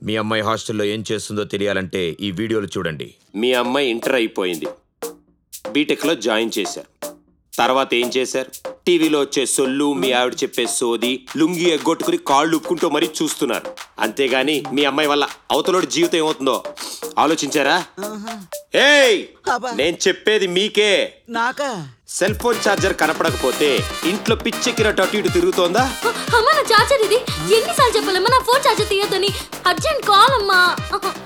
మీ అమ్మాయి హాస్టల్లో ఏం చేస్తుందో తెలియాలంటే ఈ వీడియోలు చూడండి మీ అమ్మాయి ఇంటర్ అయిపోయింది బీటెక్లో జాయిన్ చేశారు తర్వాత ఏం చేశారు టీవీలో వచ్చే సొల్లు మీ ఆవిడ చెప్పే సోది లుంగి ఎగ్గొట్టుకుని కాళ్ళు ఉక్కుంటూ మరీ చూస్తున్నారు అంతేగాని మీ అమ్మాయి వల్ల అవతలోడి జీవితం ఏమవుతుందో ఆలోచించారా ఏయ్ అబ్బా. నేను చెప్పేది మీకే నాకా సెల్ ఫోన్ ఛార్జర్ కనపడకపోతే ఇంట్లో పిచ్చెక్కినట్టు అటు ఇటు తిరుగుతోందా అమ్మ నా చార్జర్ ఇది ఎన్నిసార్లు చెప్పాలమ్మా నా ఫోన్ చార్జర్ తీయద్దని అర్జెంట్ కాల్ అమ్మా